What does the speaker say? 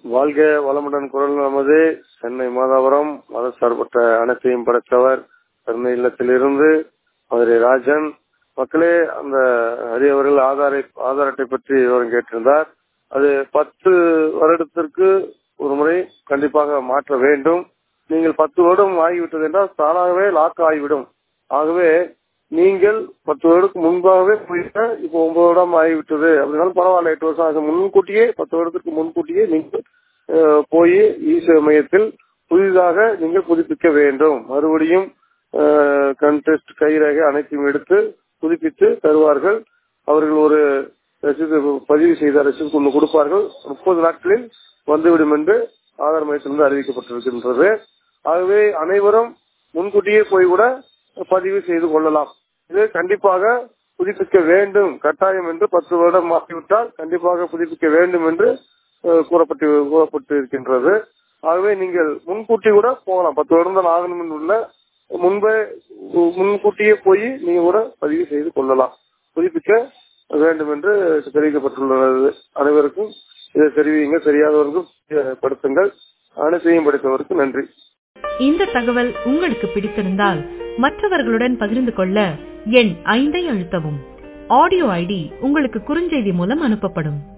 வாழ்க வளமுடன் குரல் நமது சென்னை மாதாவரம் மதசார்பற்ற அனைத்தையும் படைத்தவர் சென்னை இல்லத்திலிருந்து மதுரை ராஜன் மக்களே அந்த ஹரி அவர்கள் ஆதாரை ஆதார் அட்டை பற்றி விவரம் கேட்டிருந்தார் அது பத்து வருடத்திற்கு ஒரு முறை கண்டிப்பாக மாற்ற வேண்டும் நீங்கள் பத்து வருடம் ஆகிவிட்டது என்றால் தானாகவே லாக் ஆகிவிடும் ஆகவே நீங்கள் பத்து வருடத்துக்கு முன்பாகவே போயிட்ட இப்போ ஒன்பது வருடம் ஆகிவிட்டது அப்படின்னாலும் பரவாயில்ல எட்டு வருஷம் ஆகும் முன்கூட்டியே பத்து வருடத்துக்கு முன்கூட்டியே நீங்கள் போய் இ சேவை மையத்தில் புதிதாக நீங்கள் புதுப்பிக்க வேண்டும் மறுபடியும் கண்டெஸ்ட் கைரேகை அனைத்தையும் எடுத்து புதுப்பித்து தருவார்கள் அவர்கள் ஒரு ரசீது பதிவு செய்த ரசீது ஒன்று கொடுப்பார்கள் முப்பது நாட்களில் வந்துவிடும் என்று ஆதார் மையத்திலிருந்து அறிவிக்கப்பட்டிருக்கின்றது ஆகவே அனைவரும் முன்கூட்டியே போய் கூட பதிவு செய்து கொள்ளலாம் இது கண்டிப்பாக புதுப்பிக்க வேண்டும் கட்டாயம் என்று பத்து வருடம் மாற்றிவிட்டால் கண்டிப்பாக புதுப்பிக்க வேண்டும் என்று கூறப்பட்டு கூறப்பட்டு இருக்கின்றது ஆகவே நீங்கள் முன்கூட்டி கூட போகலாம் பத்து வருடம் தான் ஆகணும் உள்ள முன்பே முன்கூட்டியே போய் நீங்க கூட பதிவு செய்து கொள்ளலாம் புதுப்பிக்க வேண்டும் என்று தெரிவிக்கப்பட்டுள்ளது அனைவருக்கும் இதை தெரிவிங்க தெரியாதவருக்கும் படுத்துங்கள் அனைத்தையும் படித்தவருக்கு நன்றி இந்த தகவல் உங்களுக்கு பிடித்திருந்தால் மற்றவர்களுடன் பகிர்ந்து கொள்ள எண் ஐந்தை அழுத்தவும் ஆடியோ ஐடி உங்களுக்கு குறுஞ்செய்தி மூலம் அனுப்பப்படும்